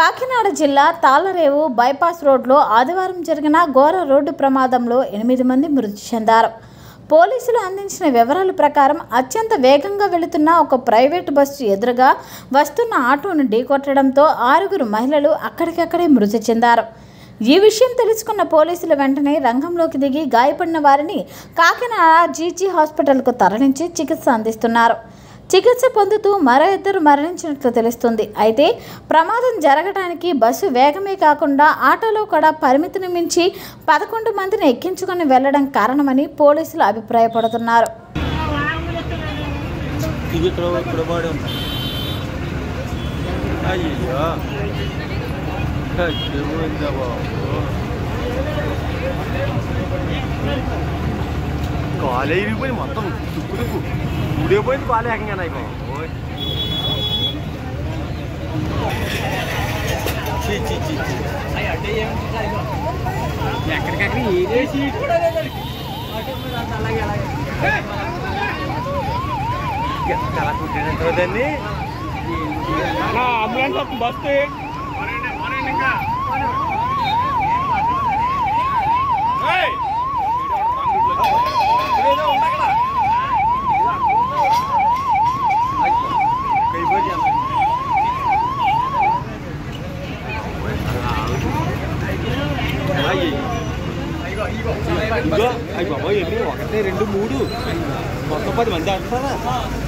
కాకినాడ జిల్లా తాళరేవు బైపాస్ రోడ్లో ఆదివారం జరిగిన ఘోర రోడ్డు ప్రమాదంలో ఎనిమిది మంది మృతి చెందారు పోలీసులు అందించిన వివరాల ప్రకారం అత్యంత వేగంగా వెళుతున్న ఒక ప్రైవేటు బస్సు ఎదురుగా వస్తున్న ఆటోను ఢీకొట్టడంతో ఆరుగురు మహిళలు అక్కడికక్కడే మృతి చెందారు ఈ విషయం తెలుసుకున్న పోలీసులు వెంటనే రంగంలోకి దిగి గాయపడిన వారిని కాకినాడ జీజీ హాస్పిటల్కు తరలించి చికిత్స అందిస్తున్నారు చికిత్స పొందుతూ మరో ఇద్దరు మరణించినట్లు తెలుస్తుంది అయితే ప్రమాదం జరగడానికి బస్సు వేగమే కాకుండా ఆటోలో కూడా పరిమితిని మించి పదకొండు మందిని ఎక్కించుకొని వెళ్లడం కారణమని పోలీసులు అభిప్రాయపడుతున్నారు ఇది ఇక్కడ ఇక్కడ పడి ఉంది అయ్యో ఏమైందా బాబు కాలే ఇరిగిపోయి మొత్తం తుక్కు తుక్కు ఊడిపోయింది కాలే ఏకంగా నాకు చీ చీ చీ చీ. ఎక్కడికక్కడ ఏదే సీట్ కూడా లేదు. ఎలా కుట్టినట్టు దాన్ని అంబులెన్స్ బస్సు ఇదిగో అయ్యి బాబాయ్ ఎన్ని ఒకటి రెండు మూడు మొత్తం పది మంది అంటారా